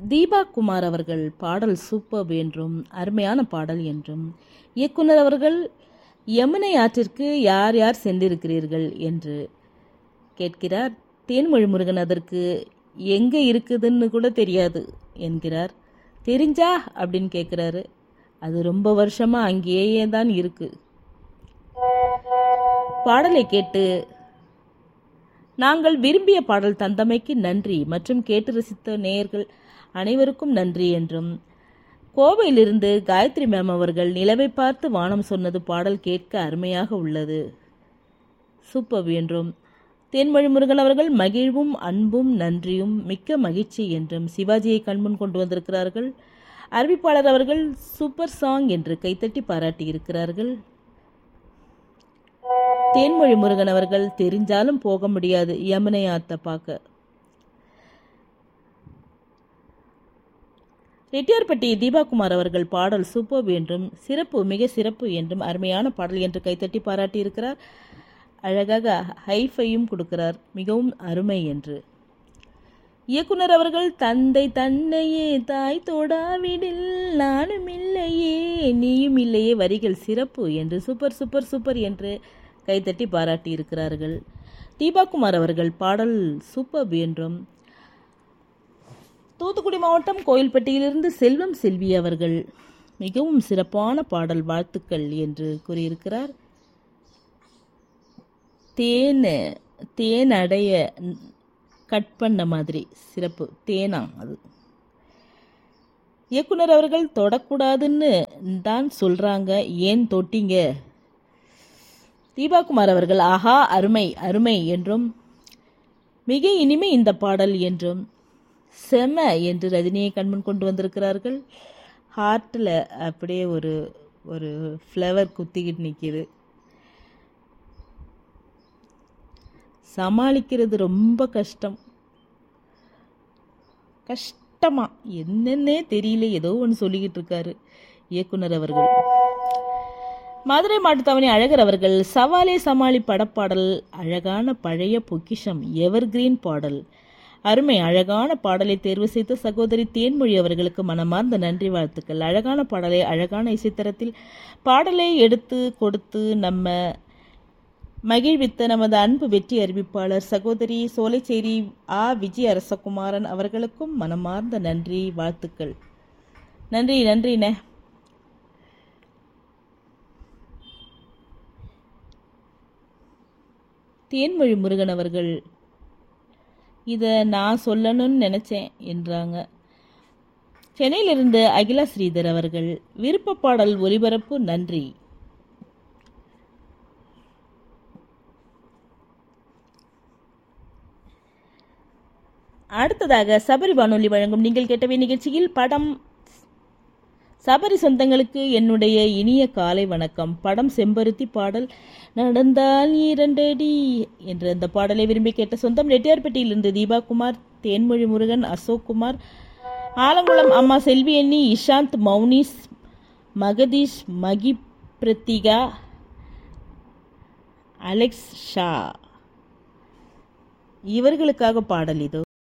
தீபா குமார் அவர்கள் பாடல் சூப்பர் என்றும் அருமையான பாடல் என்றும் இயக்குனர் அவர்கள் யமுனை ஆற்றிற்கு யார் யார் சென்றிருக்கிறீர்கள் என்று கேட்கிறார் தேன்மொழி முருகன் அதற்கு எங்கே இருக்குதுன்னு கூட தெரியாது என்கிறார் தெரிஞ்சா அப்படின்னு கேட்குறாரு அது ரொம்ப வருஷமாக அங்கேயே தான் இருக்கு பாடலை கேட்டு நாங்கள் விரும்பிய பாடல் தந்தமைக்கு நன்றி மற்றும் கேட்டு ரசித்த நேயர்கள் அனைவருக்கும் நன்றி என்றும் கோவையிலிருந்து காயத்ரி மேம் அவர்கள் நிலவை பார்த்து வானம் சொன்னது பாடல் கேட்க அருமையாக உள்ளது சூப்பர் என்றும் தேன்மொழி முருகன் அவர்கள் மகிழ்வும் அன்பும் நன்றியும் மிக்க மகிழ்ச்சி என்றும் சிவாஜியை கண்முன் கொண்டு வந்திருக்கிறார்கள் அறிவிப்பாளர் அவர்கள் சூப்பர் சாங் என்று கைத்தட்டி பாராட்டியிருக்கிறார்கள் தேன்மொழி முருகன் அவர்கள் தெரிஞ்சாலும் போக முடியாது யமுனை ஆத்த பார்க்க ரெட்டியார்பட்டி தீபாகுமார் அவர்கள் பாடல் சூப்பர் என்றும் சிறப்பு மிக சிறப்பு என்றும் அருமையான பாடல் என்று கைத்தட்டி பாராட்டியிருக்கிறார் அழகாக ஹைஃபையும் கொடுக்கிறார் மிகவும் அருமை என்று இயக்குனர் அவர்கள் தந்தை தன்னையே தாய் தோடாவிடில் நானும் இல்லையே நீயும் இல்லையே வரிகள் சிறப்பு என்று சூப்பர் சூப்பர் சூப்பர் என்று கைத்தட்டி பாராட்டியிருக்கிறார்கள் தீபாகுமார் அவர்கள் பாடல் சூப்பர் என்றும் தூத்துக்குடி மாவட்டம் கோயில்பட்டியிலிருந்து செல்வம் செல்வி அவர்கள் மிகவும் சிறப்பான பாடல் வாழ்த்துக்கள் என்று கூறியிருக்கிறார் தேன் தேன் அடைய கட் பண்ண மாதிரி சிறப்பு தேனா அது இயக்குனர் அவர்கள் தொடக்கூடாதுன்னு தான் சொல்கிறாங்க ஏன் தொட்டிங்க தீபாகுமார் அவர்கள் ஆஹா அருமை அருமை என்றும் மிக இனிமை இந்த பாடல் என்றும் செம என்று ரஜினியை கண்முன் கொண்டு வந்திருக்கிறார்கள் ஹார்ட்டில் அப்படியே ஒரு ஒரு ஃப்ளவர் குத்திக்கிட்டு நிற்கிது சமாளிக்கிறது ரொம்ப கஷ்டம் கஷ்டமா என்னன்னே தெரியல ஏதோ ஒன்று சொல்லிக்கிட்டு இருக்காரு இயக்குனர் அவர்கள் மதுரை மாட்டுத்தாவணி அழகர் அவர்கள் சவாலே சமாளி படப்பாடல் அழகான பழைய பொக்கிஷம் எவர் கிரீன் பாடல் அருமை அழகான பாடலை தேர்வு செய்த சகோதரி தேன்மொழி அவர்களுக்கு மனமார்ந்த நன்றி வாழ்த்துக்கள் அழகான பாடலை அழகான இசைத்தரத்தில் பாடலை எடுத்து கொடுத்து நம்ம மகிழ்வித்த நமது அன்பு வெற்றி அறிவிப்பாளர் சகோதரி சோலைச்சேரி ஆ விஜய் அரசகுமாரன் அவர்களுக்கும் மனமார்ந்த நன்றி வாழ்த்துக்கள் நன்றி நன்றிண்ணே தேன்மொழி முருகன் அவர்கள் இதை நான் சொல்லணும்னு நினச்சேன் என்றாங்க சென்னையிலிருந்து அகிலா ஸ்ரீதர் அவர்கள் விருப்ப பாடல் ஒலிபரப்பு நன்றி அடுத்ததாக சபரி வானொலி வழங்கும் நீங்கள் கேட்டவை நிகழ்ச்சியில் படம் சபரி சொந்தங்களுக்கு என்னுடைய இனிய காலை வணக்கம் படம் செம்பருத்தி பாடல் நடந்தால் இரண்டடி என்ற அந்த பாடலை விரும்பி கேட்ட சொந்தம் ரெட்டியார்பட்டியிலிருந்து தீபாகுமார் தேன்மொழி முருகன் அசோக் குமார் ஆலங்குளம் அம்மா செல்வி எண்ணி இஷாந்த் மௌனிஸ் மகதீஷ் மகி பிரத்திகா அலெக்ஸ் ஷா இவர்களுக்காக பாடல் இது